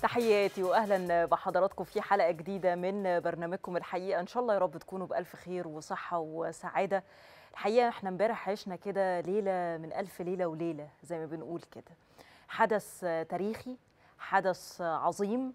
تحياتي واهلا بحضراتكم في حلقه جديده من برنامجكم الحقيقه ان شاء الله يا رب تكونوا بالف خير وصحه وسعاده الحقيقه احنا امبارح عشنا كده ليله من الف ليله وليله زي ما بنقول كده حدث تاريخي حدث عظيم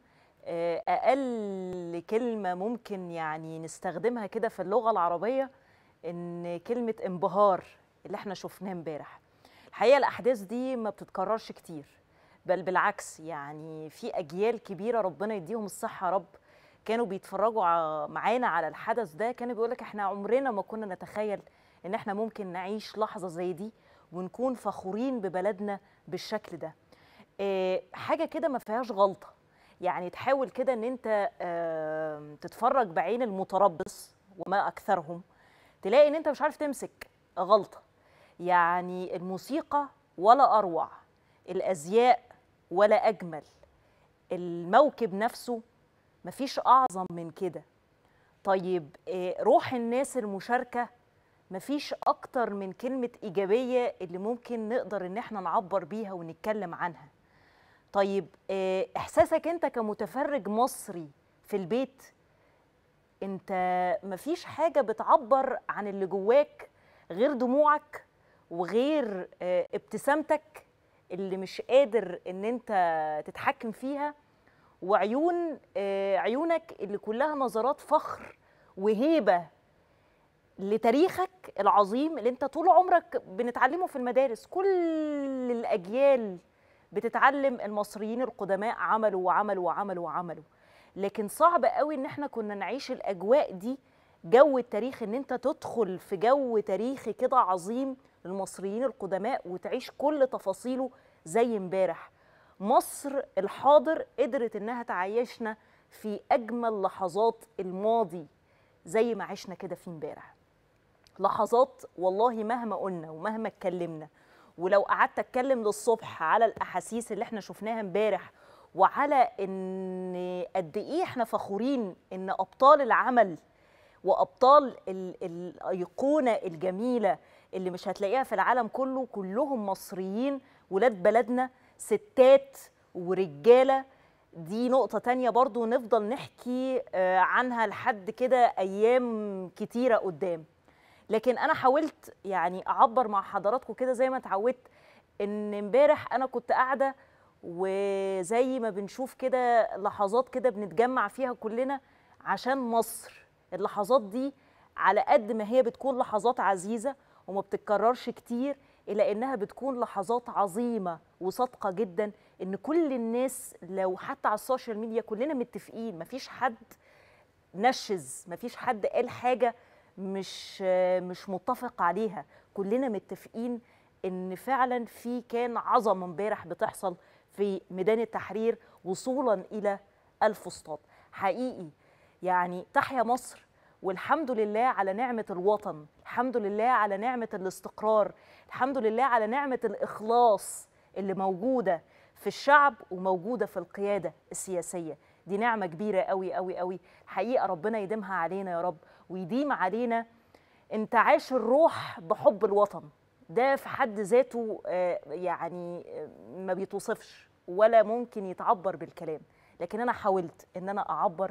اقل كلمه ممكن يعني نستخدمها كده في اللغه العربيه ان كلمه انبهار اللي احنا شفناه امبارح الحقيقه الاحداث دي ما بتتكررش كتير بل بالعكس يعني في اجيال كبيره ربنا يديهم الصحه يا رب كانوا بيتفرجوا معانا على الحدث ده كانوا بيقول لك احنا عمرنا ما كنا نتخيل ان احنا ممكن نعيش لحظه زي دي ونكون فخورين ببلدنا بالشكل ده اه حاجه كده ما فيهاش غلطه يعني تحاول كده ان انت اه تتفرج بعين المتربص وما اكثرهم تلاقي ان انت مش عارف تمسك غلطه يعني الموسيقى ولا اروع الازياء ولا اجمل الموكب نفسه مفيش اعظم من كده طيب روح الناس المشاركه مفيش اكتر من كلمه ايجابيه اللي ممكن نقدر ان احنا نعبر بيها ونتكلم عنها طيب احساسك انت كمتفرج مصري في البيت انت مفيش حاجه بتعبر عن اللي جواك غير دموعك وغير ابتسامتك اللي مش قادر ان انت تتحكم فيها وعيون عيونك اللي كلها نظرات فخر وهيبه لتاريخك العظيم اللي انت طول عمرك بنتعلمه في المدارس كل الاجيال بتتعلم المصريين القدماء عملوا وعملوا وعملوا وعملوا لكن صعب قوي ان احنا كنا نعيش الاجواء دي جو التاريخ ان انت تدخل في جو تاريخي كده عظيم للمصريين القدماء وتعيش كل تفاصيله زي امبارح مصر الحاضر قدرت انها تعيشنا في اجمل لحظات الماضي زي ما عشنا كده في امبارح لحظات والله مهما قلنا ومهما اتكلمنا ولو قعدت اتكلم للصبح على الاحاسيس اللي احنا شفناها امبارح وعلى ان قد ايه احنا فخورين ان ابطال العمل وابطال الايقونه الجميله اللي مش هتلاقيها في العالم كله كلهم مصريين ولاد بلدنا ستات ورجاله دي نقطة تانية برضو نفضل نحكي عنها لحد كده أيام كتيرة قدام لكن أنا حاولت يعني أعبر مع حضراتكم كده زي ما اتعودت إن امبارح أنا كنت قاعدة وزي ما بنشوف كده لحظات كده بنتجمع فيها كلنا عشان مصر اللحظات دي على قد ما هي بتكون لحظات عزيزة وما بتتكررش كتير إلا إنها بتكون لحظات عظيمة وصادقة جدا إن كل الناس لو حتى على السوشيال ميديا كلنا متفقين مفيش حد نشز مفيش حد قال حاجة مش مش متفق عليها كلنا متفقين إن فعلا في كان عظمة امبارح بتحصل في ميدان التحرير وصولا إلى الفسطاط حقيقي يعني تحيا مصر والحمد لله على نعمة الوطن الحمد لله على نعمة الاستقرار الحمد لله على نعمة الإخلاص اللي موجودة في الشعب وموجودة في القيادة السياسية دي نعمة كبيرة قوي قوي قوي الحقيقة ربنا يديمها علينا يا رب ويديم علينا انتعاش الروح بحب الوطن ده في حد ذاته يعني ما بيتوصفش ولا ممكن يتعبر بالكلام لكن أنا حاولت إن أنا أعبر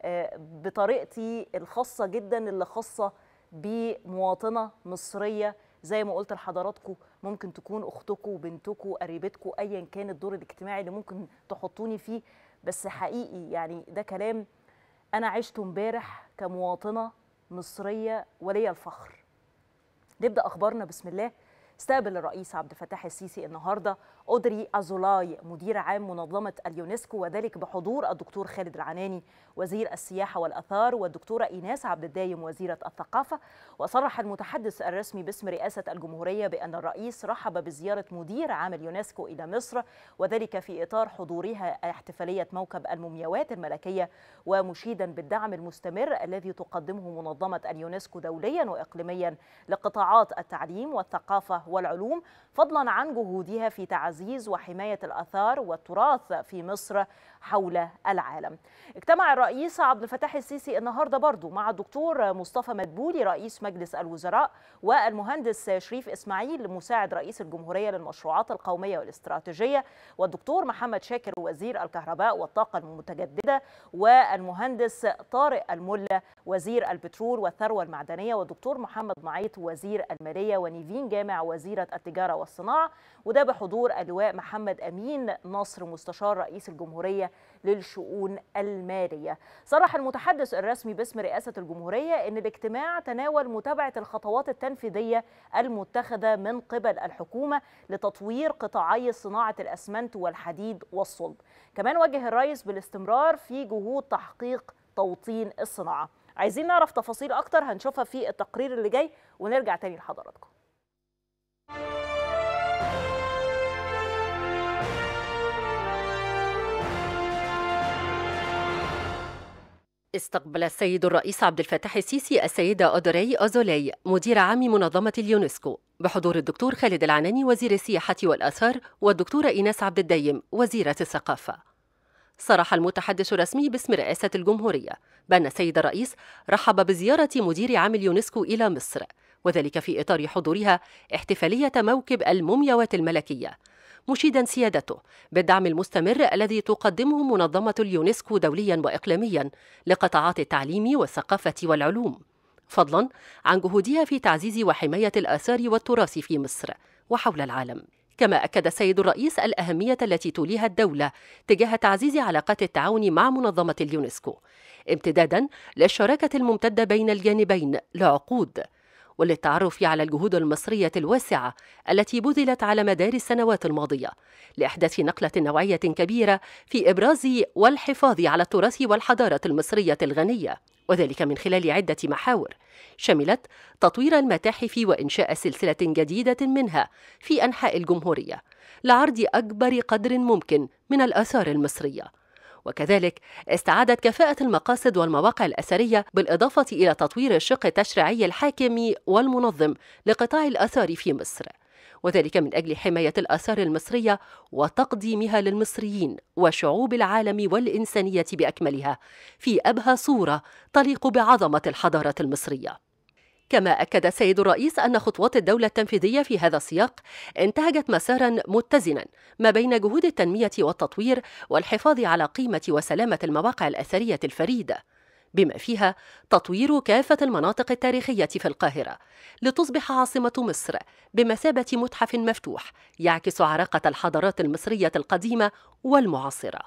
بطريقتي الخاصة جدا اللي خاصة بمواطنة مصرية زي ما قلت لحضراتكم ممكن تكون أختكم وبنتكم قريبتكم أيا كان الدور الاجتماعي اللي ممكن تحطوني فيه بس حقيقي يعني ده كلام أنا عشته امبارح كمواطنة مصرية ولي الفخر نبدأ أخبارنا بسم الله استقبل الرئيس عبد الفتاح السيسي النهارده اودري ازولاي مدير عام منظمه اليونسكو وذلك بحضور الدكتور خالد العناني وزير السياحه والاثار والدكتوره ايناس عبد الدايم وزيره الثقافه وصرح المتحدث الرسمي باسم رئاسه الجمهوريه بان الرئيس رحب بزياره مدير عام اليونسكو الى مصر وذلك في اطار حضورها احتفاليه موكب المومياوات الملكيه ومشيدا بالدعم المستمر الذي تقدمه منظمه اليونسكو دوليا واقليميا لقطاعات التعليم والثقافه والعلوم فضلا عن جهودها في تعزيز وحمايه الاثار والتراث في مصر حول العالم اجتمع الرئيس عبد الفتاح السيسي النهارده برضو مع الدكتور مصطفى مدبولي رئيس مجلس الوزراء والمهندس شريف اسماعيل مساعد رئيس الجمهوريه للمشروعات القوميه والاستراتيجيه والدكتور محمد شاكر وزير الكهرباء والطاقه المتجدده والمهندس طارق الملا وزير البترول والثروه المعدنيه والدكتور محمد معيط وزير الماليه ونيفين جامع وزيره التجاره والصناعه وده بحضور اللواء محمد امين نصر مستشار رئيس الجمهوريه للشؤون الماليه. صرح المتحدث الرسمي باسم رئاسه الجمهوريه ان الاجتماع تناول متابعه الخطوات التنفيذيه المتخذه من قبل الحكومه لتطوير قطاعي صناعه الاسمنت والحديد والصلب. كمان وجه الرئيس بالاستمرار في جهود تحقيق توطين الصناعه. عايزين نعرف تفاصيل اكتر هنشوفها في التقرير اللي جاي ونرجع تاني لحضراتكم. استقبل السيد الرئيس عبد الفتاح السيسي السيدة أودري أوزولي مدير عام منظمة اليونسكو بحضور الدكتور خالد العناني وزير السياحة والآثار والدكتورة إيناس عبد الدايم وزيرة الثقافة صرح المتحدث الرسمي باسم رئاسة الجمهورية بأن السيد الرئيس رحب بزيارة مدير عام اليونسكو إلى مصر وذلك في إطار حضورها احتفالية موكب المومياوات الملكية مشيدا سيادته بالدعم المستمر الذي تقدمه منظمة اليونسكو دوليا وإقليميا لقطاعات التعليم والثقافة والعلوم فضلا عن جهودها في تعزيز وحماية الآثار والتراث في مصر وحول العالم كما أكد السيد الرئيس الأهمية التي توليها الدولة تجاه تعزيز علاقات التعاون مع منظمة اليونسكو امتدادا للشراكة الممتدة بين الجانبين لعقود وللتعرف على الجهود المصرية الواسعة التي بذلت على مدار السنوات الماضية لإحداث نقلة نوعية كبيرة في إبراز والحفاظ على التراث والحضارة المصرية الغنية وذلك من خلال عدة محاور شملت تطوير المتاحف وإنشاء سلسلة جديدة منها في أنحاء الجمهورية لعرض أكبر قدر ممكن من الآثار المصرية وكذلك استعادت كفاءة المقاصد والمواقع الأثرية بالإضافة إلى تطوير الشق التشريعي الحاكم والمنظم لقطاع الآثار في مصر وذلك من أجل حماية الآثار المصرية وتقديمها للمصريين وشعوب العالم والإنسانية بأكملها في أبهى صورة تليق بعظمة الحضارة المصرية كما أكد السيد الرئيس أن خطوات الدولة التنفيذية في هذا السياق انتهجت مسارا متزنا ما بين جهود التنمية والتطوير والحفاظ على قيمة وسلامة المواقع الأثرية الفريدة بما فيها تطوير كافة المناطق التاريخية في القاهرة لتصبح عاصمة مصر بمثابة متحف مفتوح يعكس عراقة الحضارات المصرية القديمة والمعاصرة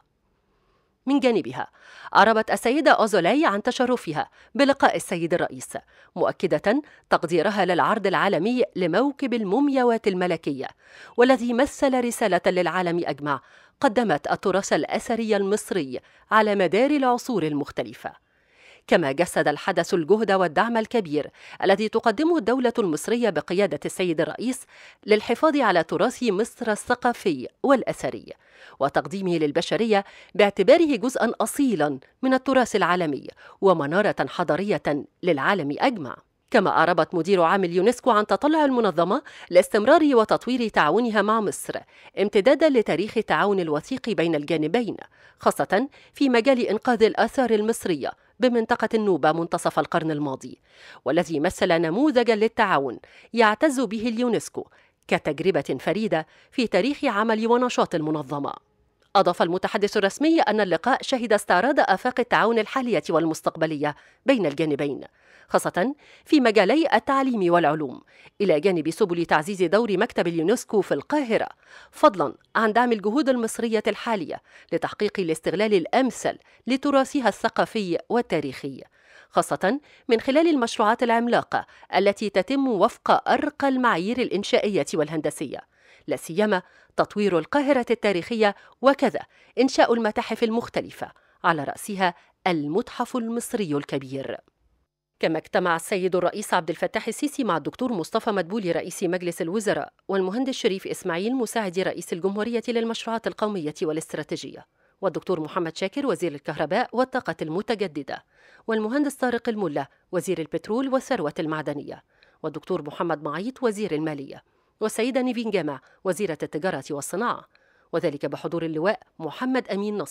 من جانبها أعربت السيدة أوزولاي عن تشرفها بلقاء السيد الرئيس مؤكدة تقديرها للعرض العالمي لموكب المومياوات الملكية والذي مثل رسالة للعالم أجمع قدمت التراث الأثري المصري على مدار العصور المختلفة كما جسد الحدث الجهد والدعم الكبير الذي تقدمه الدولة المصرية بقيادة السيد الرئيس للحفاظ على تراث مصر الثقافي والأثري وتقديمه للبشرية باعتباره جزءا أصيلا من التراث العالمي ومنارة حضارية للعالم أجمع كما أعربت مدير عام اليونسكو عن تطلع المنظمة لاستمرار وتطوير تعاونها مع مصر امتدادا لتاريخ التعاون الوثيق بين الجانبين خاصة في مجال إنقاذ الآثار المصرية بمنطقة النوبة منتصف القرن الماضي والذي مثل نموذجا للتعاون يعتز به اليونسكو كتجربة فريدة في تاريخ عمل ونشاط المنظمة أضاف المتحدث الرسمي أن اللقاء شهد استعراض آفاق التعاون الحالية والمستقبلية بين الجانبين خاصة في مجالي التعليم والعلوم إلى جانب سبل تعزيز دور مكتب اليونسكو في القاهرة فضلا عن دعم الجهود المصرية الحالية لتحقيق الاستغلال الأمثل لتراثها الثقافي والتاريخي خاصة من خلال المشروعات العملاقة التي تتم وفق أرقى المعايير الإنشائية والهندسية لا سيما تطوير القاهرة التاريخية وكذا إنشاء المتاحف المختلفة على رأسها المتحف المصري الكبير كما اجتمع السيد الرئيس عبد الفتاح السيسي مع الدكتور مصطفى مدبولي رئيس مجلس الوزراء والمهندس شريف إسماعيل مساعد رئيس الجمهورية للمشروعات القومية والاستراتيجية والدكتور محمد شاكر وزير الكهرباء والطاقة المتجددة والمهندس طارق الملا وزير البترول والثروة المعدنية والدكتور محمد معيط وزير المالية والسيدة نيفين جامع وزيرة التجارة والصناعة وذلك بحضور اللواء محمد أمين نصر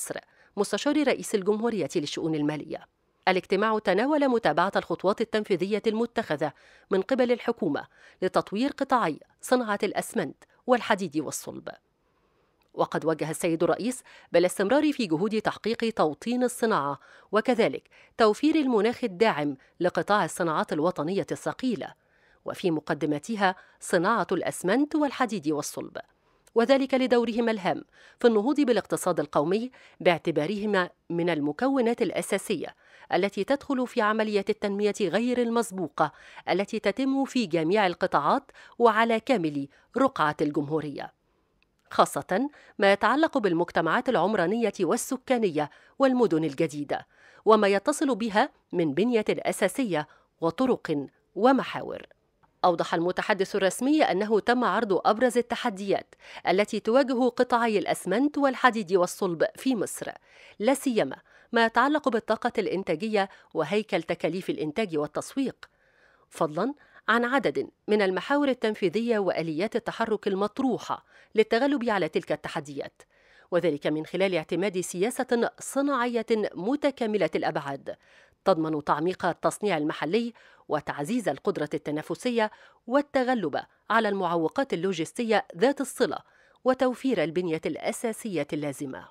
مستشار رئيس الجمهورية للشؤون المالية الاجتماع تناول متابعة الخطوات التنفيذية المتخذة من قبل الحكومة لتطوير قطاعي صناعة الأسمنت والحديد والصلب وقد وجه السيد الرئيس بالاستمرار في جهود تحقيق توطين الصناعة وكذلك توفير المناخ الداعم لقطاع الصناعات الوطنية الثقيلة وفي مقدمتها صناعة الأسمنت والحديد والصلب وذلك لدورهما الهام في النهوض بالاقتصاد القومي باعتبارهما من المكونات الأساسية التي تدخل في عملية التنمية غير المسبوقة التي تتم في جميع القطاعات وعلى كامل رقعة الجمهورية خاصة ما يتعلق بالمجتمعات العمرانية والسكانية والمدن الجديدة وما يتصل بها من بنية أساسية وطرق ومحاور أوضح المتحدث الرسمي أنه تم عرض أبرز التحديات التي تواجه قطاعي الأسمنت والحديد والصلب في مصر لا سيما ما يتعلق بالطاقة الإنتاجية وهيكل تكاليف الإنتاج والتسويق فضلا عن عدد من المحاور التنفيذية وآليات التحرك المطروحة للتغلب على تلك التحديات وذلك من خلال اعتماد سياسة صناعية متكاملة الأبعاد تضمن تعميق التصنيع المحلي وتعزيز القدرة التنافسية والتغلب على المعوقات اللوجستية ذات الصلة وتوفير البنية الأساسية اللازمة.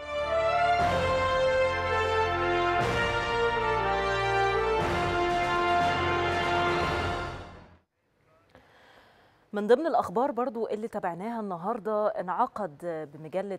من ضمن الأخبار برضو اللي تابعناها النهاردة انعقد بمجلة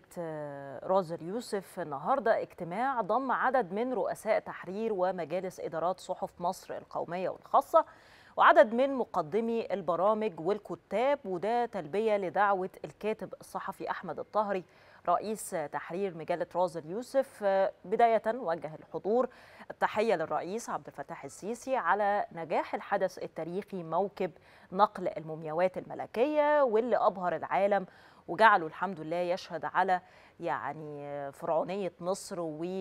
رازر يوسف النهاردة اجتماع ضم عدد من رؤساء تحرير ومجالس إدارات صحف مصر القومية والخاصة وعدد من مقدمي البرامج والكتاب وده تلبية لدعوة الكاتب الصحفي أحمد الطهري رئيس تحرير مجلة رازر يوسف بداية وجه الحضور التحية للرئيس عبد الفتاح السيسي على نجاح الحدث التاريخي موكب نقل المومياوات الملكية واللي أبهر العالم وجعله الحمد لله يشهد على يعني فرعونية مصر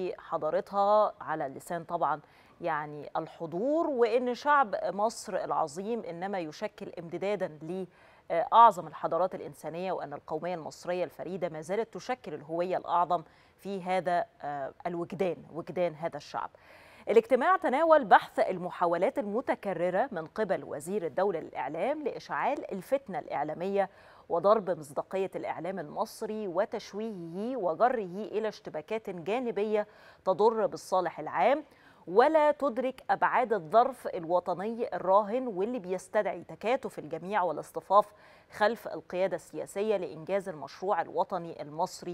وحضارتها على لسان طبعا يعني الحضور وإن شعب مصر العظيم إنما يشكل امتدادا ل أعظم الحضارات الإنسانية وأن القومية المصرية الفريدة ما زالت تشكل الهوية الأعظم في هذا الوجدان وجدان هذا الشعب الاجتماع تناول بحث المحاولات المتكررة من قبل وزير الدولة للإعلام لإشعال الفتنة الإعلامية وضرب مصداقية الإعلام المصري وتشويهه وجره إلى اشتباكات جانبية تضر بالصالح العام ولا تدرك أبعاد الظرف الوطني الراهن واللي بيستدعي تكاتف الجميع والاصطفاف خلف القيادة السياسية لإنجاز المشروع الوطني المصري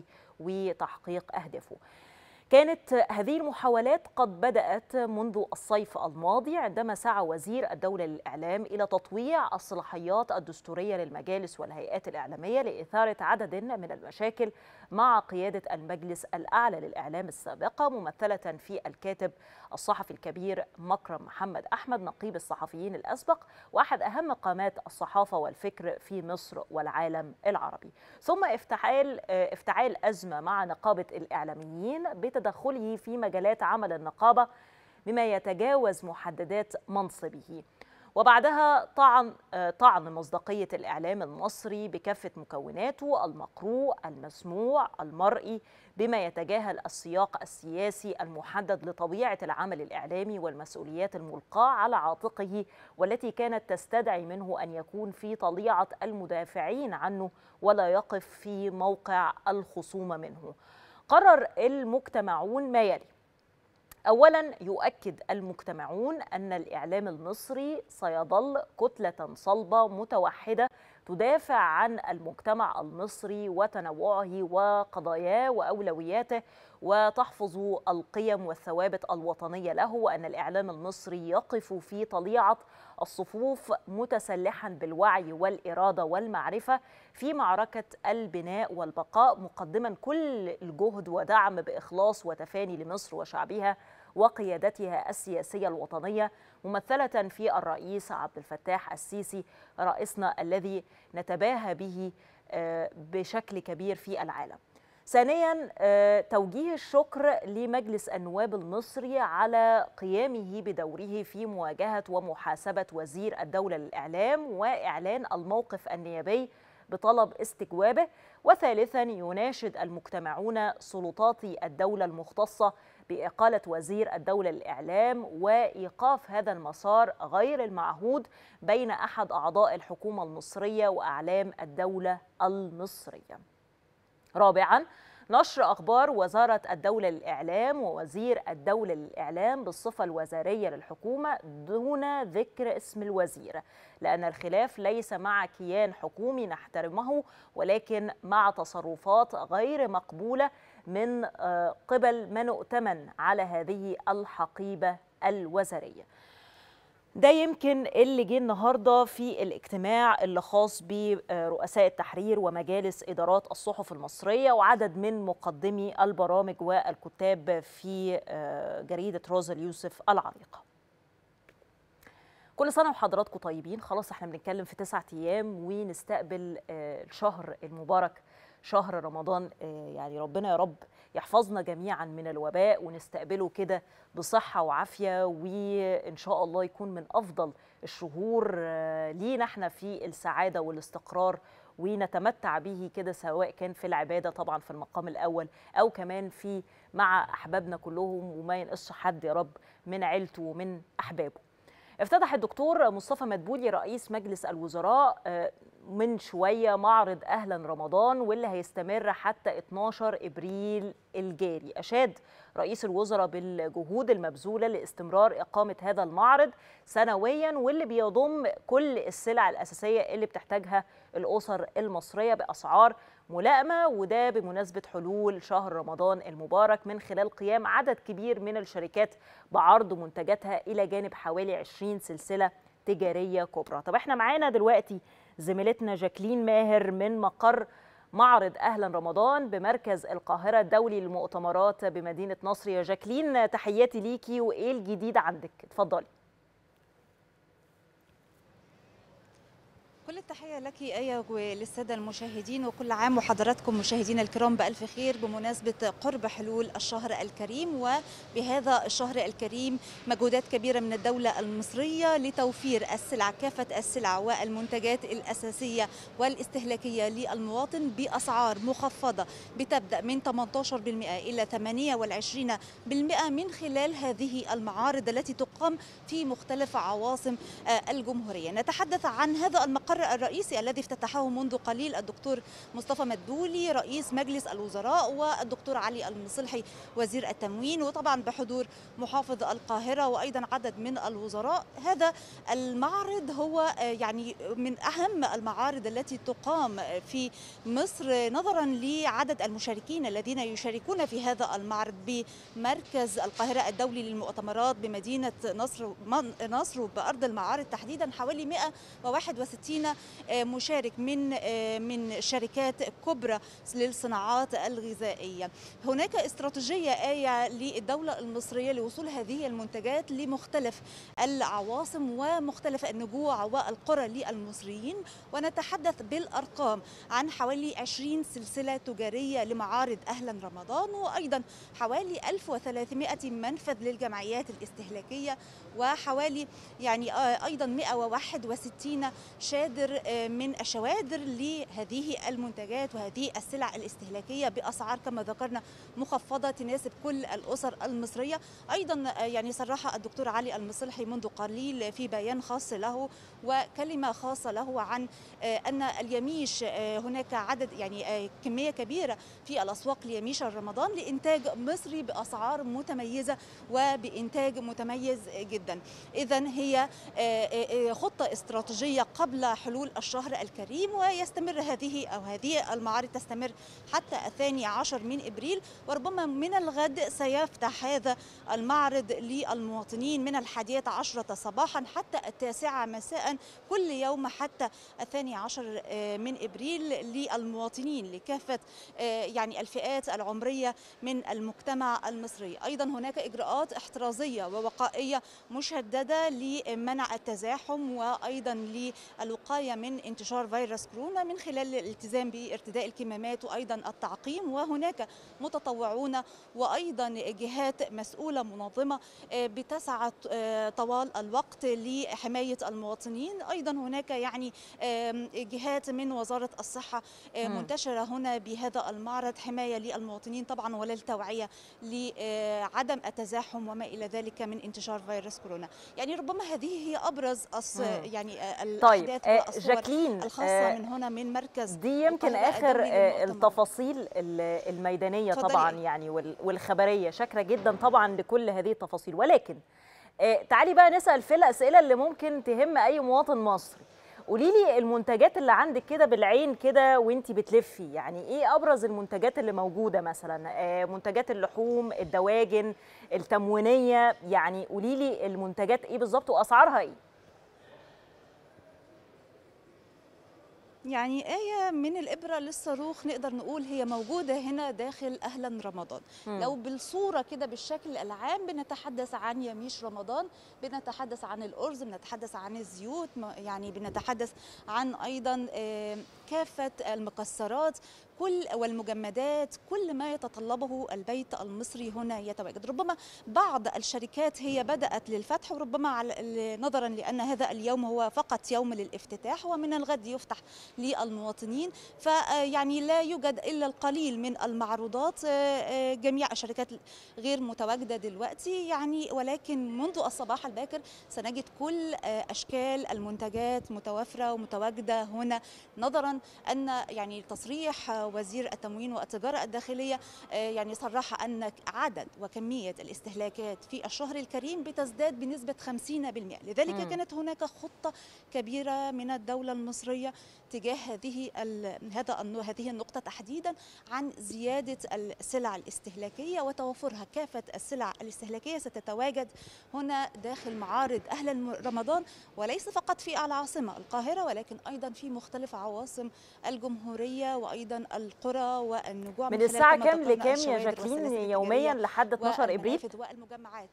وتحقيق أهدافه كانت هذه المحاولات قد بدأت منذ الصيف الماضي عندما سعى وزير الدولة للإعلام إلى تطويع الصلاحيات الدستورية للمجالس والهيئات الإعلامية لإثارة عدد من المشاكل مع قيادة المجلس الأعلى للإعلام السابقة ممثلة في الكاتب الصحفي الكبير مكرم محمد أحمد نقيب الصحفيين الأسبق وأحد أهم قامات الصحافة والفكر في مصر والعالم العربي ثم افتعال افتعال أزمة مع نقابة الإعلاميين بتدخله في مجالات عمل النقابة بما يتجاوز محددات منصبه وبعدها طعن طعن مصداقية الإعلام المصري بكافة مكوناته المقروء المسموع المرئي بما يتجاهل السياق السياسي المحدد لطبيعة العمل الإعلامي والمسؤوليات الملقاة على عاتقه والتي كانت تستدعي منه أن يكون في طليعة المدافعين عنه ولا يقف في موقع الخصوم منه قرر المجتمعون ما يلي اولا يؤكد المجتمعون ان الاعلام المصري سيظل كتله صلبه متوحده تدافع عن المجتمع المصري وتنوعه وقضاياه واولوياته وتحفظ القيم والثوابت الوطنيه له وان الاعلام المصري يقف في طليعه الصفوف متسلحا بالوعي والاراده والمعرفه في معركه البناء والبقاء مقدما كل الجهد ودعم باخلاص وتفاني لمصر وشعبها وقيادتها السياسيه الوطنيه ممثله في الرئيس عبد الفتاح السيسي رئيسنا الذي نتباهى به بشكل كبير في العالم. ثانيا توجيه الشكر لمجلس النواب المصري على قيامه بدوره في مواجهه ومحاسبه وزير الدوله للاعلام واعلان الموقف النيابي بطلب استجوابه وثالثا يناشد المجتمعون سلطات الدولة المختصة بإقالة وزير الدولة للإعلام وإيقاف هذا المسار غير المعهود بين أحد أعضاء الحكومة المصرية وأعلام الدولة المصرية رابعا نشر أخبار وزارة الدولة للإعلام ووزير الدولة للإعلام بالصفة الوزارية للحكومة دون ذكر اسم الوزير لأن الخلاف ليس مع كيان حكومي نحترمه ولكن مع تصرفات غير مقبولة من قبل من اؤتمن على هذه الحقيبة الوزارية ده يمكن اللي جه النهارده في الاجتماع اللي خاص برؤساء التحرير ومجالس ادارات الصحف المصريه وعدد من مقدمي البرامج والكتاب في جريده روزا اليوسف العريقه. كل سنه وحضراتكم طيبين خلاص احنا بنتكلم في تسعة ايام ونستقبل الشهر المبارك شهر رمضان يعني ربنا يا رب يحفظنا جميعا من الوباء ونستقبله كده بصحة وعافية وإن شاء الله يكون من أفضل الشهور لينا احنا في السعادة والاستقرار ونتمتع به كده سواء كان في العبادة طبعا في المقام الأول أو كمان في مع أحبابنا كلهم وما ينقصش حد يا رب من عيلته ومن أحبابه افتتح الدكتور مصطفى مدبولي رئيس مجلس الوزراء من شوية معرض أهلا رمضان واللي هيستمر حتى 12 إبريل الجاري أشاد رئيس الوزراء بالجهود المبذولة لاستمرار إقامة هذا المعرض سنويا واللي بيضم كل السلع الأساسية اللي بتحتاجها الأسر المصرية بأسعار ملائمة وده بمناسبة حلول شهر رمضان المبارك من خلال قيام عدد كبير من الشركات بعرض منتجاتها إلى جانب حوالي 20 سلسلة تجارية كبرى طب احنا معانا دلوقتي زميلتنا جاكلين ماهر من مقر معرض أهلا رمضان بمركز القاهرة الدولي للمؤتمرات بمدينة نصر يا جاكلين تحياتي ليكي وإيه الجديد عندك اتفضلي كل التحية لك آية وللسادة المشاهدين وكل عام وحضراتكم مشاهدينا الكرام بألف خير بمناسبة قرب حلول الشهر الكريم وبهذا الشهر الكريم مجهودات كبيرة من الدولة المصرية لتوفير السلع كافة السلع والمنتجات الأساسية والاستهلاكية للمواطن بأسعار مخفضة بتبدأ من 18% إلى 28% من خلال هذه المعارض التي تقام في مختلف عواصم الجمهورية نتحدث عن هذا المقر الرئيسي الذي افتتحه منذ قليل الدكتور مصطفى مدبولي رئيس مجلس الوزراء والدكتور علي المصلحي وزير التموين وطبعا بحضور محافظ القاهرة وأيضا عدد من الوزراء هذا المعرض هو يعني من أهم المعارض التي تقام في مصر نظرا لعدد المشاركين الذين يشاركون في هذا المعرض بمركز القاهرة الدولي للمؤتمرات بمدينة نصر نصر وبأرض المعارض تحديدا حوالي 161 مشارك من من شركات كبرى للصناعات الغذائيه. هناك استراتيجيه آية للدوله المصريه لوصول هذه المنتجات لمختلف العواصم ومختلف النجوع والقرى للمصريين ونتحدث بالارقام عن حوالي 20 سلسله تجاريه لمعارض اهلا رمضان وايضا حوالي 1300 منفذ للجمعيات الاستهلاكيه وحوالي يعني ايضا 161 شادر من الشوادر لهذه المنتجات وهذه السلع الاستهلاكيه باسعار كما ذكرنا مخفضه تناسب كل الاسر المصريه ايضا يعني صرح الدكتور علي المصلحي منذ قليل في بيان خاص له وكلمه خاصه له عن ان اليميش هناك عدد يعني كميه كبيره في الاسواق ليميش رمضان لانتاج مصري باسعار متميزه وبانتاج متميز جدا اذا هي خطه استراتيجيه قبل حلول الشهر الكريم ويستمر هذه او هذه المعارض تستمر حتى الثاني عشر من ابريل وربما من الغد سيفتح هذا المعرض للمواطنين من الحادية عشرة صباحا حتى التاسعة مساء كل يوم حتى الثاني عشر من ابريل للمواطنين لكافة يعني الفئات العمرية من المجتمع المصري ايضا هناك اجراءات احترازية ووقائية مشددة لمنع التزاحم وايضا للوقاية الوقايه من انتشار فيروس كورونا من خلال الالتزام بارتداء الكمامات وايضا التعقيم وهناك متطوعون وايضا جهات مسؤوله منظمه بتسعى طوال الوقت لحمايه المواطنين ايضا هناك يعني جهات من وزاره الصحه منتشره هنا بهذا المعرض حمايه للمواطنين طبعا وللتوعيه لعدم التزاحم وما الى ذلك من انتشار فيروس كورونا يعني ربما هذه هي ابرز أص... يعني الاحداث طيب والأصور جاكلين الخاصه من هنا من مركز دي يمكن اخر التفاصيل الميدانيه اتفضلي. طبعا يعني والخبريه شاكره جدا طبعا لكل هذه التفاصيل ولكن تعالي بقى نسال في الاسئله اللي ممكن تهم اي مواطن مصري قولي لي المنتجات اللي عندك كده بالعين كده وانت بتلفي يعني ايه ابرز المنتجات اللي موجوده مثلا منتجات اللحوم الدواجن التموينيه يعني قولي لي المنتجات ايه بالظبط واسعارها ايه يعني آية من الإبرة للصاروخ نقدر نقول هي موجودة هنا داخل أهلا رمضان م. لو بالصورة كده بالشكل العام بنتحدث عن يميش رمضان بنتحدث عن الأرز بنتحدث عن الزيوت يعني بنتحدث عن أيضا كافة المكسرات كل والمجمدات كل ما يتطلبه البيت المصري هنا يتواجد ربما بعض الشركات هي بدأت للفتح وربما نظرا لأن هذا اليوم هو فقط يوم للافتتاح ومن الغد يفتح للمواطنين فيعني لا يوجد إلا القليل من المعروضات جميع الشركات غير متواجدة دلوقتي يعني ولكن منذ الصباح الباكر سنجد كل أشكال المنتجات متوفرة ومتواجدة هنا نظرا أن يعني تصريح وزير التموين والتجارة الداخلية يعني صرح أن عدد وكمية الاستهلاكات في الشهر الكريم بتزداد بنسبة 50% لذلك م. كانت هناك خطة كبيرة من الدولة المصرية تجاه هذه هذا هذه النقطة تحديدا عن زيادة السلع الاستهلاكية وتوفرها كافة السلع الاستهلاكية ستتواجد هنا داخل معارض أهلا رمضان وليس فقط في العاصمة القاهرة ولكن أيضا في مختلف عواصم الجمهورية وأيضا القرى والنجوع من الساعة كام لكام يا جاكلين يوميا لحد 12 إبريل؟ والمجمعات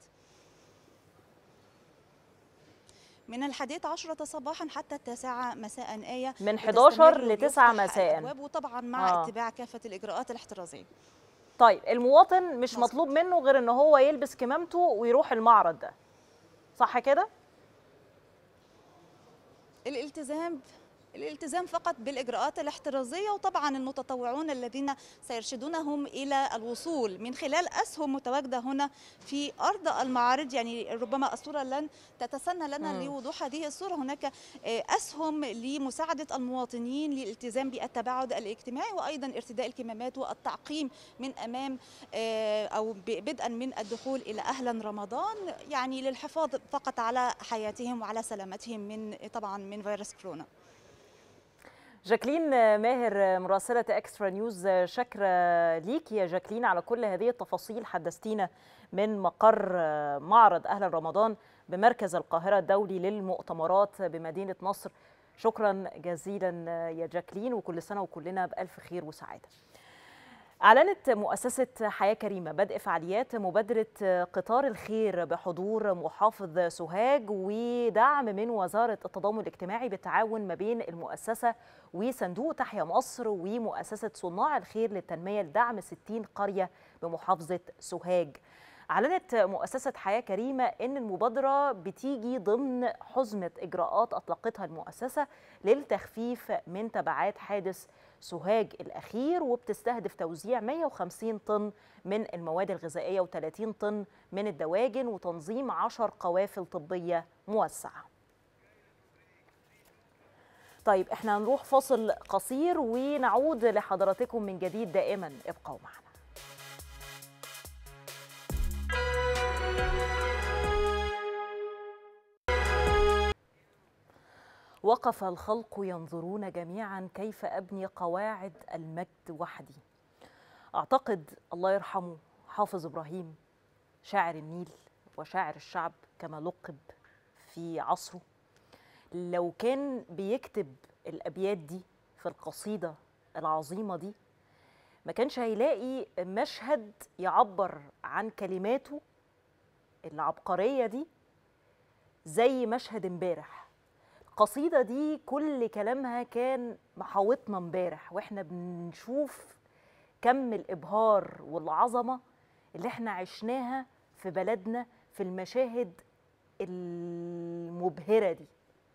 من الحادية عشرة صباحا حتى التاسعة مساء آية من 11 ل 9 مساء وطبعا مع آه. اتباع كافة الإجراءات الاحترازية طيب المواطن مش مصر. مطلوب منه غير ان هو يلبس كمامته ويروح المعرض ده صح كده الالتزام الالتزام فقط بالاجراءات الاحترازيه وطبعا المتطوعون الذين سيرشدونهم الى الوصول من خلال اسهم متواجده هنا في ارض المعارض يعني ربما الصوره لن تتسنى لنا م. لوضوح هذه الصوره هناك اسهم لمساعده المواطنين للالتزام بالتباعد الاجتماعي وايضا ارتداء الكمامات والتعقيم من امام او بدءا من الدخول الى اهلا رمضان يعني للحفاظ فقط على حياتهم وعلى سلامتهم من طبعا من فيروس كورونا جاكلين ماهر مراسلة اكسترا نيوز شكرا ليكي يا جاكلين على كل هذه التفاصيل حدثتينا من مقر معرض أهلا رمضان بمركز القاهرة الدولي للمؤتمرات بمدينة نصر شكرا جزيلا يا جاكلين وكل سنة وكلنا بألف خير وسعادة أعلنت مؤسسة حياة كريمة بدء فعاليات مبادرة قطار الخير بحضور محافظ سوهاج ودعم من وزارة التضامن الاجتماعي بالتعاون ما بين المؤسسة وصندوق تحيا مصر ومؤسسة صناع الخير للتنمية لدعم 60 قرية بمحافظة سوهاج أعلنت مؤسسة حياة كريمة أن المبادرة بتيجي ضمن حزمة إجراءات أطلقتها المؤسسة للتخفيف من تبعات حادث سوهاج الأخير وبتستهدف توزيع 150 طن من المواد الغذائية و30 طن من الدواجن وتنظيم 10 قوافل طبية موسعة طيب احنا هنروح فاصل قصير ونعود لحضراتكم من جديد دائما ابقوا معنا وقف الخلق ينظرون جميعا كيف ابني قواعد المجد وحدي اعتقد الله يرحمه حافظ ابراهيم شاعر النيل وشاعر الشعب كما لقب في عصره لو كان بيكتب الابيات دي في القصيده العظيمه دي ما كانش هيلاقي مشهد يعبر عن كلماته العبقريه دي زي مشهد امبارح القصيدة دي كل كلامها كان محاوطنا امبارح واحنا بنشوف كم الإبهار والعظمة اللي احنا عشناها في بلدنا في المشاهد المبهرة دي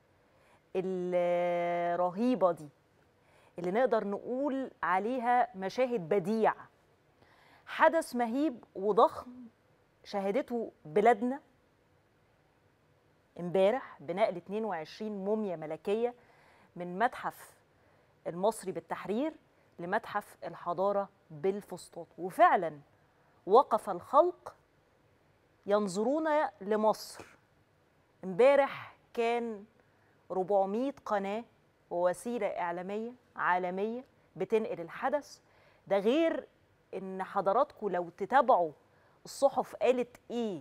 الرهيبة دي اللي نقدر نقول عليها مشاهد بديع حدث مهيب وضخم شهدته بلادنا امبارح بنقل 22 موميا ملكية من متحف المصري بالتحرير لمتحف الحضارة بالفسطاط وفعلا وقف الخلق ينظرون لمصر امبارح كان 400 قناة ووسيلة إعلامية عالمية بتنقل الحدث ده غير إن حضراتكم لو تتابعوا الصحف قالت إيه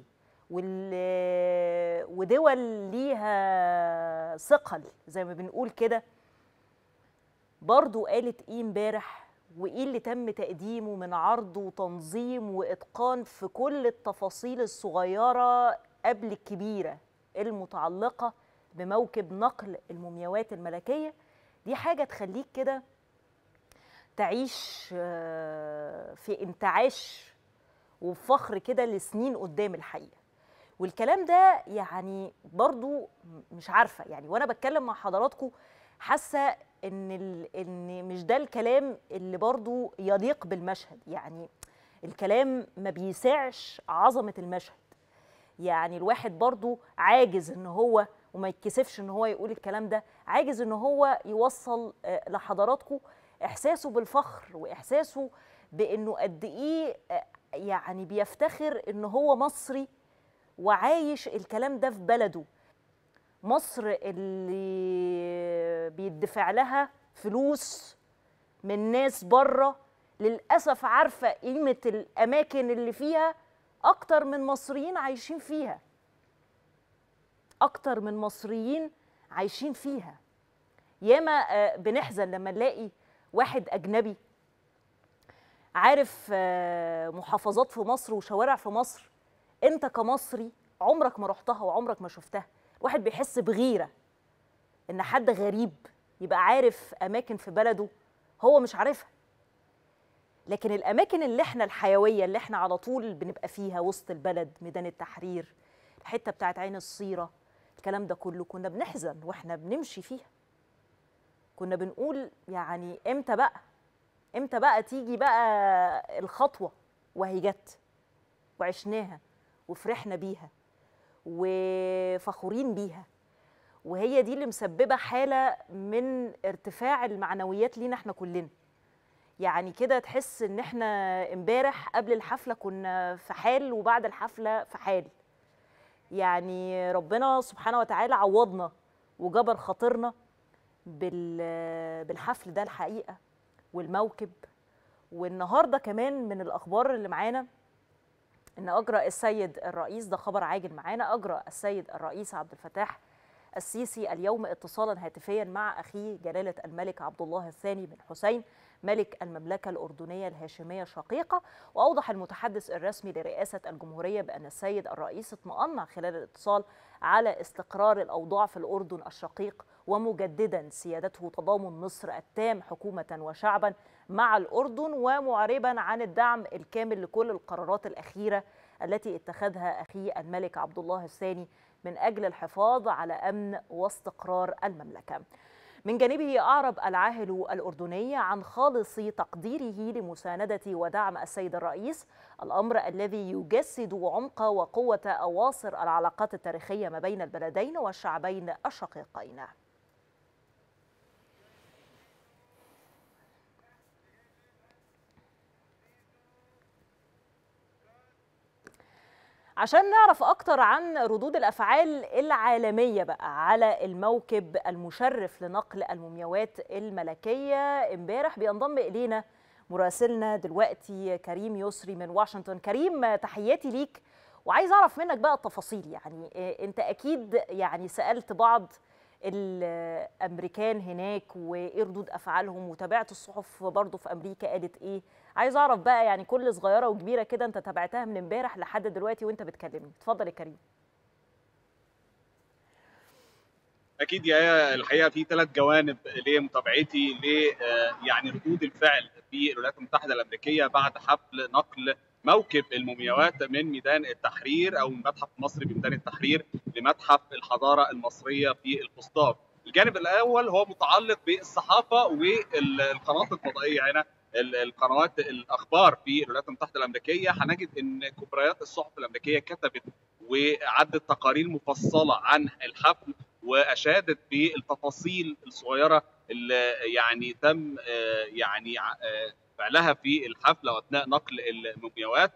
ودول ليها ثقل زي ما بنقول كده برضو قالت ايه امبارح وايه اللي تم تقديمه من عرض وتنظيم واتقان في كل التفاصيل الصغيره قبل الكبيره المتعلقه بموكب نقل المومياوات الملكيه دي حاجه تخليك كده تعيش في انتعاش وفخر كده لسنين قدام الحقيقه والكلام ده يعني برضو مش عارفه يعني وانا بتكلم مع حضراتكم حاسه ان ان مش ده الكلام اللي برضو يليق بالمشهد يعني الكلام ما بيسعش عظمه المشهد يعني الواحد برضو عاجز ان هو وما يتكسفش ان هو يقول الكلام ده عاجز ان هو يوصل لحضراتكم احساسه بالفخر واحساسه بانه قد ايه يعني بيفتخر ان هو مصري وعايش الكلام ده في بلده مصر اللي بيدفع لها فلوس من ناس بره للاسف عارفه قيمه الاماكن اللي فيها اكتر من مصريين عايشين فيها اكتر من مصريين عايشين فيها ياما بنحزن لما نلاقي واحد اجنبي عارف محافظات في مصر وشوارع في مصر انت كمصري عمرك ما رحتها وعمرك ما شفتها واحد بيحس بغيره ان حد غريب يبقى عارف اماكن في بلده هو مش عارفها لكن الاماكن اللي احنا الحيويه اللي احنا على طول بنبقى فيها وسط البلد ميدان التحرير الحته بتاعت عين الصيره الكلام ده كله كنا بنحزن واحنا بنمشي فيها كنا بنقول يعني امتى بقى امتى بقى تيجي بقى الخطوه وهي جت وعشناها وفرحنا بيها وفخورين بيها وهي دي اللي مسببه حاله من ارتفاع المعنويات لينا احنا كلنا يعني كده تحس ان احنا امبارح قبل الحفله كنا في حال وبعد الحفله في حال يعني ربنا سبحانه وتعالى عوضنا وجبر خاطرنا بالحفل ده الحقيقه والموكب والنهارده كمان من الاخبار اللي معانا ان اجرى السيد الرئيس ده خبر عاجل معانا اجرى السيد الرئيس عبد الفتاح السيسي اليوم اتصالا هاتفيا مع اخيه جلاله الملك عبد الله الثاني بن حسين ملك المملكه الاردنيه الهاشميه الشقيقه واوضح المتحدث الرسمي لرئاسه الجمهوريه بان السيد الرئيس اطمأن خلال الاتصال على استقرار الاوضاع في الاردن الشقيق ومجددا سيادته تضامن مصر التام حكومه وشعبا مع الاردن ومعربا عن الدعم الكامل لكل القرارات الاخيره التي اتخذها اخيه الملك عبد الله الثاني من اجل الحفاظ على امن واستقرار المملكه. من جانبه اعرب العاهل الاردني عن خالص تقديره لمسانده ودعم السيد الرئيس الامر الذي يجسد عمق وقوه اواصر العلاقات التاريخيه ما بين البلدين والشعبين الشقيقين. عشان نعرف اكتر عن ردود الافعال العالميه بقى على الموكب المشرف لنقل المومياوات الملكيه امبارح بينضم الينا مراسلنا دلوقتي كريم يسري من واشنطن كريم تحياتي ليك وعايز اعرف منك بقى التفاصيل يعني انت اكيد يعني سالت بعض الامريكان هناك وايه ردود افعالهم وتابعت الصحف برضه في امريكا قالت ايه عايز اعرف بقى يعني كل صغيره وكبيره كده انت تابعتها من امبارح لحد دلوقتي وانت بتكلمني اتفضل يا كريم اكيد يا الحقيقه في ثلاث جوانب لمتابعتي ل يعني ردود الفعل في الولايات المتحده الامريكيه بعد حفل نقل موكب المومياوات من ميدان التحرير او من المتحف المصري بميدان التحرير لمتحف الحضاره المصريه في الفسطاط. الجانب الاول هو متعلق بالصحافه والقنوات الفضائيه هنا القنوات الاخبار في الولايات المتحده الامريكيه هنجد ان كبريات الصحف الامريكيه كتبت وعدت تقارير مفصله عن الحفل واشادت بالتفاصيل الصغيره اللي يعني تم يعني فعلها في الحفله واثناء نقل المومياوات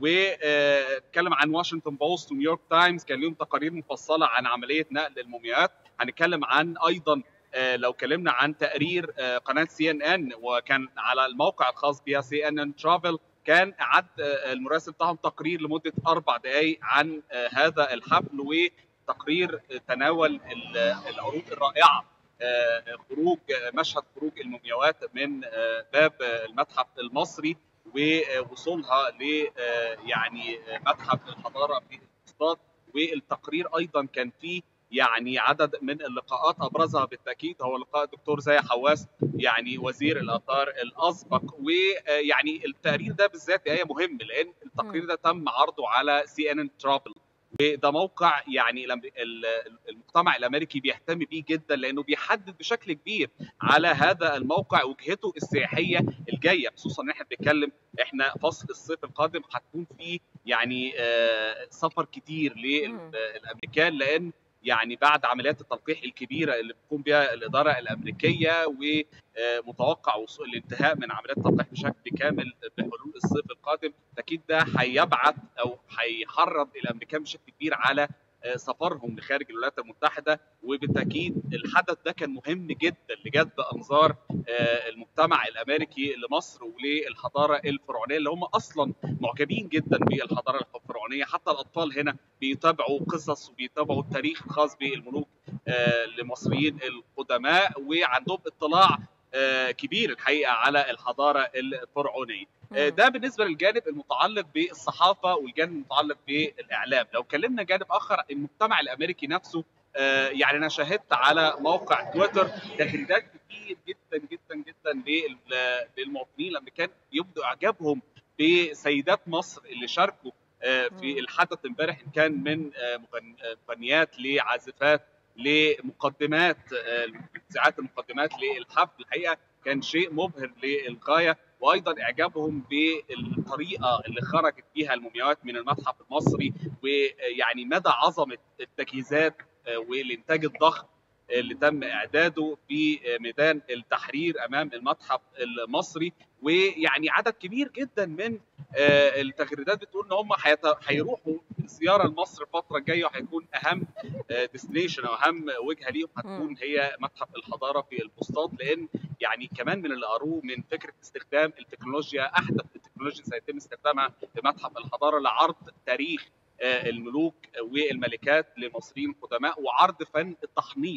واتكلم عن واشنطن بوست ونيويورك تايمز كان لهم تقارير مفصله عن عمليه نقل المومياوات هنتكلم عن ايضا لو اتكلمنا عن تقرير قناه سي ان ان وكان على الموقع الخاص بها سي ان ان ترافل كان اعد المراسل بتاعهم تقرير لمده اربع دقائق عن هذا الحفل وتقرير تناول العروض الرائعه خروج مشهد خروج المومياوات من باب المتحف المصري ووصولها ل يعني متحف الحضاره في الفسطاط والتقرير ايضا كان فيه يعني عدد من اللقاءات ابرزها بالتاكيد هو لقاء الدكتور زاهي حواس يعني وزير الاثار الاسبق ويعني التقرير ده بالذات هي مهم لان التقرير ده تم عرضه على سي ان ان ترافل وده موقع يعني المجتمع الامريكي بيهتم بيه جدا لانه بيحدد بشكل كبير على هذا الموقع وجهته السياحيه الجايه خصوصا ان احنا بنتكلم احنا فصل الصيف القادم هتكون فيه يعني سفر كتير للامريكان لان يعني بعد عمليات التلقيح الكبيره اللي بتقوم بها الاداره الامريكيه ومتوقع وصول الانتهاء من عمليات التلقيح بشكل كامل بحلول الصيف القادم اكيد ده هيبعث او هيحرض الامريكان بشكل كبير على سفرهم لخارج الولايات المتحده وبالتاكيد الحدث ده كان مهم جدا لجذب انظار المجتمع الامريكي لمصر وللحضاره الفرعونيه اللي هم اصلا معجبين جدا بالحضاره الفرعونيه حتى الاطفال هنا بيتابعوا قصص وبيتابعوا التاريخ الخاص بالملوك المصريين القدماء وعندهم اطلاع كبير الحقيقه على الحضاره الفرعونيه ده بالنسبه للجانب المتعلق بالصحافه والجانب المتعلق بالاعلام لو اتكلمنا جانب اخر المجتمع الامريكي نفسه يعني انا شاهدت على موقع تويتر تغريدات كتير جدا جدا جدا للمواطنين الامريكان يبدوا اعجابهم بسيدات مصر اللي شاركوا في الحدث امبارح ان كان من مغنيات لعازفات لمقدمات ساعات المقدمات للحفل الحقيقه كان شيء مبهر للغايه وايضا اعجابهم بالطريقه اللي خرجت بيها المومياوات من المتحف المصري ويعني مدى عظمه التجهيزات والانتاج الضخم اللي تم اعداده في ميدان التحرير امام المتحف المصري ويعني عدد كبير جدا من التغريدات بتقول ان هم هيروحوا زياره لمصر الفتره الجايه وهيكون اهم ديستنيشن او اهم وجهه ليهم هتكون هي متحف الحضاره في الفسطاط لان يعني كمان من اللي قروه من فكره استخدام التكنولوجيا احدث التكنولوجيا سيتم استخدامها في متحف الحضاره لعرض تاريخ الملوك والملكات للمصريين القدماء وعرض فن التحنيط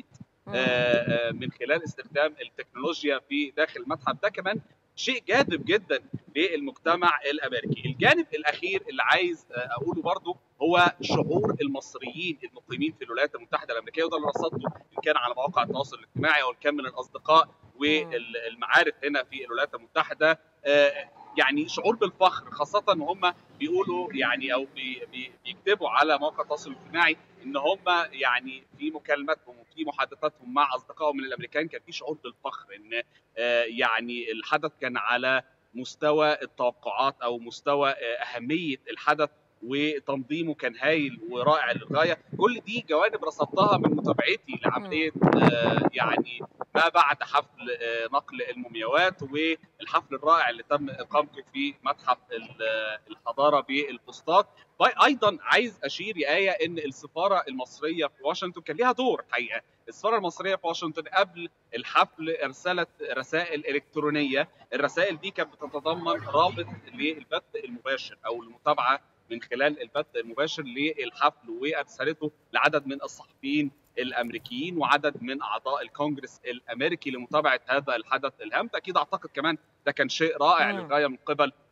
من خلال استخدام التكنولوجيا في داخل المتحف ده كمان شيء جاذب جدا للمجتمع الامريكي الجانب الاخير اللي عايز اقوله برضو هو شعور المصريين المقيمين في الولايات المتحده الامريكيه وده اللي رصدته ان كان على مواقع التواصل الاجتماعي او ان كان من الاصدقاء والمعارف هنا في الولايات المتحده يعني شعور بالفخر خاصة وهم بيقولوا يعني أو بي بي بيكتبوا على مواقع التواصل الاجتماعي إن هم يعني في مكالماتهم وفي محادثاتهم مع أصدقائهم من الأمريكان كان في شعور بالفخر إن يعني الحدث كان على مستوى التوقعات أو مستوى أهمية الحدث وتنظيمه كان هايل ورائع للغايه كل دي جوانب رصدتها من متابعتي لعمليه آه يعني ما بعد حفل آه نقل المومياوات والحفل الرائع اللي تم اقامته في متحف الحضاره بالفسطاط ايضا عايز اشير يا ايه ان السفاره المصريه في واشنطن كان ليها دور الحقيقه السفاره المصريه في واشنطن قبل الحفل ارسلت رسائل الكترونيه الرسائل دي كانت بتتضمن رابط للبث المباشر او المتابعه من خلال البث المباشر للحفل وارسلته لعدد من الصحفيين الامريكيين وعدد من اعضاء الكونجرس الامريكي لمتابعه هذا الحدث الهام اكيد اعتقد كمان ده كان شيء رائع للغايه من قبل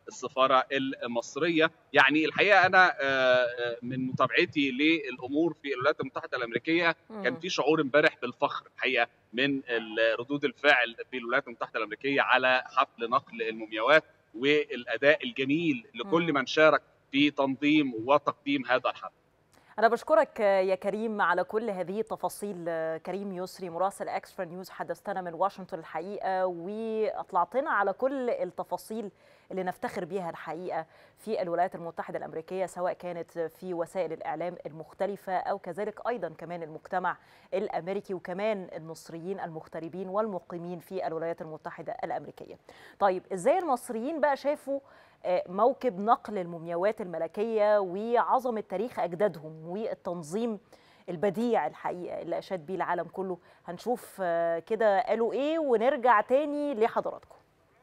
السفاره المصريه يعني الحقيقه انا من متابعتي للامور في الولايات المتحده الامريكيه كان في شعور امبارح بالفخر الحقيقه من ردود الفعل في الولايات المتحده الامريكيه على حفل نقل المومياوات والاداء الجميل لكل من شارك في تنظيم وتقديم هذا الحفل أنا بشكرك يا كريم على كل هذه التفاصيل كريم يسري مراسل اكسترا نيوز حدثتنا من واشنطن الحقيقة وأطلعتنا على كل التفاصيل اللي نفتخر بها الحقيقة في الولايات المتحدة الأمريكية سواء كانت في وسائل الإعلام المختلفة أو كذلك أيضا كمان المجتمع الأمريكي وكمان المصريين المغتربين والمقيمين في الولايات المتحدة الأمريكية طيب إزاي المصريين بقى شافوا موكب نقل المومياوات الملكية وعظمة تاريخ أجدادهم والتنظيم البديع الحقيقة اللي أشاد بيه العالم كله هنشوف كده قالوا إيه ونرجع تاني لحضراتكم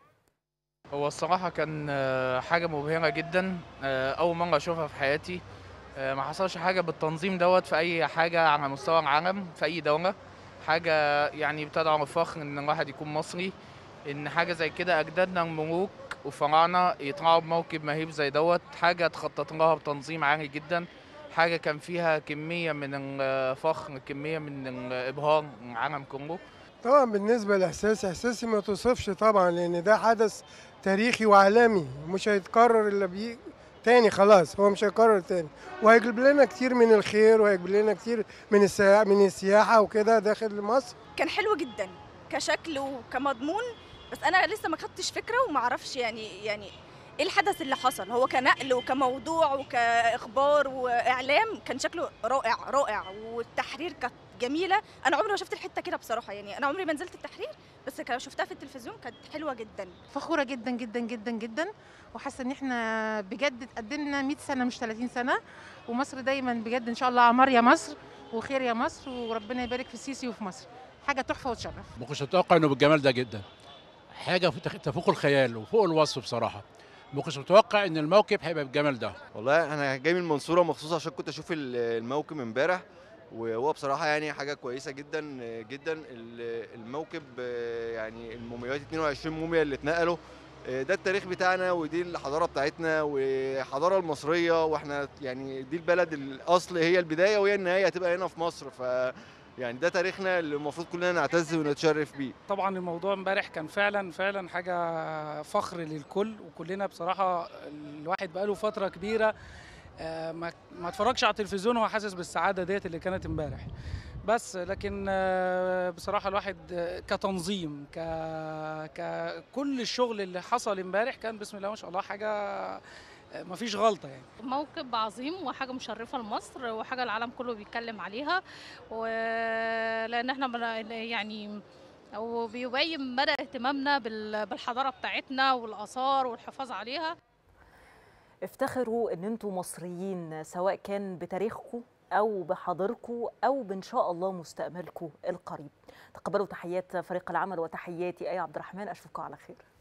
هو الصراحة كان حاجة مبهرة جدا أول مرة أشوفها في حياتي ما حصلش حاجة بالتنظيم دوت في أي حاجة على مستوى العالم في أي دولة حاجة يعني بتدعم الفخر إن الواحد يكون مصري إن حاجة زي كده أجدادنا الملوك وفراعنة يطلعوا بموكب مهيب زي دوت حاجة تخطط لها بتنظيم عالي جدا حاجة كان فيها كمية من الفخر كمية من الإبهار العالم كله طبعا بالنسبة لإحساسي إحساسي ما توصفش طبعا لأن ده حدث تاريخي وعالمي مش هيتكرر إلا بيه تاني خلاص هو مش هيكرر تاني وهيجيب لنا كتير من الخير وهيجيب لنا كتير من السياحة من السياحة وكده داخل مصر كان حلو جدا كشكل وكمضمون بس انا لسه ما خدتش فكره وما اعرفش يعني يعني ايه الحدث اللي حصل هو كنقل وكموضوع وكاخبار واعلام كان شكله رائع رائع والتحرير كانت جميله انا عمري ما شفت الحته كده بصراحه يعني انا عمري ما نزلت التحرير بس شفتها في التلفزيون كانت حلوه جدا فخوره جدا جدا جدا جدا وحاسه ان احنا بجد اتقدمنا 100 سنه مش 30 سنه ومصر دايما بجد ان شاء الله عمار يا مصر وخير يا مصر وربنا يبارك في السيسي وفي مصر حاجه تحفه وتشرف ما كنتش اتوقع انه بالجمال ده جدا حاجه تفوق الخيال وفوق الوصف بصراحه ما كنتش متوقع ان الموكب هيبقى بالجمال ده والله انا جاي من المنصوره مخصوص عشان كنت اشوف الموكب امبارح وهو بصراحه يعني حاجه كويسه جدا جدا الموكب يعني المومياوات 22 موميا اللي اتنقلوا ده التاريخ بتاعنا ودي الحضاره بتاعتنا والحضاره المصريه واحنا يعني دي البلد الاصل هي البدايه وهي النهايه هتبقى هنا في مصر ف يعني ده تاريخنا اللي المفروض كلنا نعتز ونتشرف بيه طبعا الموضوع امبارح كان فعلا فعلا حاجه فخر للكل وكلنا بصراحه الواحد بقاله فتره كبيره ما ما اتفرجش على التلفزيون وهو حاسس بالسعاده ديت اللي كانت امبارح بس لكن بصراحه الواحد كتنظيم ك ككل الشغل اللي حصل امبارح كان بسم الله ما شاء الله حاجه ما فيش غلطه يعني موكب عظيم وحاجه مشرفه لمصر وحاجه العالم كله بيتكلم عليها ولان احنا يعني او بيبين مدى اهتمامنا بالحضاره بتاعتنا والاثار والحفاظ عليها افتخروا ان انتم مصريين سواء كان بتاريخكم او بحاضركم او بان شاء الله مستقبلكم القريب تقبلوا تحيات فريق العمل وتحياتي اي عبد الرحمن اشوفكم على خير